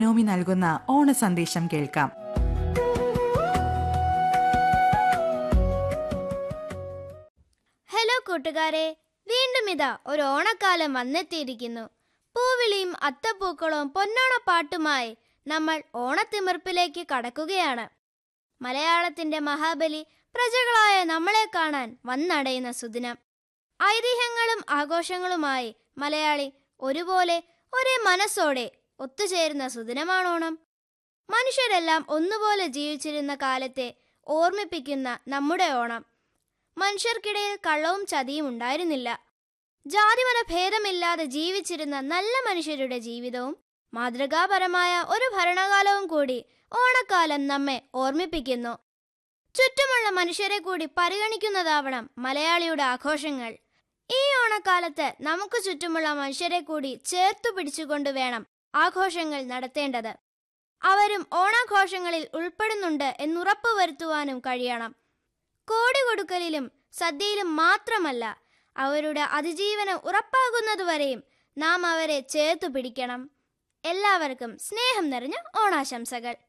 Naomi നൽകുന്ന ഓണ സന്ദേശം കേൾക്കാം ഹലോ കൂട്ടുകാരെ വീണ്ടും ഇതാ ഒരു ഓണക്കാലം വന്നെത്തിയിരിക്കുന്നു പൂവിളിയും അത്തപ്പൂക്കളവും പൊന്നോണ പാട്ടുമായി നമ്മൾ ഓണത്തിമിർപ്പിലേക്ക് കടക്കുകയാണ് മലയാളത്തിന്റെ മഹാബലി പ്രജകളായ നമ്മളെ കാണാൻ വന്നടയുന്ന സുദിനം ഐതിഹ്യങ്ങളും ആഘോഷങ്ങളുമായി മലയാളി ഒരുപോലെ ഒരേ മനസ്സോടെ ഒത്തുചേരുന്ന സുദിനമാണോണം മനുഷ്യരെല്ലാം ഒന്നുപോലെ ജീവിച്ചിരുന്ന കാലത്തെ ഓർമ്മിപ്പിക്കുന്ന നമ്മുടെ ഓണം മനുഷ്യർക്കിടയിൽ കള്ളവും ചതിയും ഉണ്ടായിരുന്നില്ല ജാതിമത ഭേദമില്ലാതെ ജീവിച്ചിരുന്ന നല്ല മനുഷ്യരുടെ ജീവിതവും മാതൃകാപരമായ ഒരു ഭരണകാലവും കൂടി ഓണക്കാലം നമ്മെ ഓർമ്മിപ്പിക്കുന്നു ചുറ്റുമുള്ള മനുഷ്യരെ കൂടി പരിഗണിക്കുന്നതാവണം മലയാളിയുടെ ആഘോഷങ്ങൾ ഈ ഓണക്കാലത്ത് നമുക്ക് ചുറ്റുമുള്ള മനുഷ്യരെ കൂടി ചേർത്തു പിടിച്ചുകൊണ്ട് വേണം ആഘോഷങ്ങൾ നടത്തേണ്ടത് അവരും ഓണാഘോഷങ്ങളിൽ ഉൾപ്പെടുന്നുണ്ട് എന്നുറപ്പു വരുത്തുവാനും കഴിയണം കോടി കൊടുക്കലിലും സദ്യയിലും മാത്രമല്ല അവരുടെ അതിജീവനം ഉറപ്പാകുന്നതുവരെയും നാം അവരെ ചേർത്തു പിടിക്കണം എല്ലാവർക്കും സ്നേഹം നിറഞ്ഞ ഓണാശംസകൾ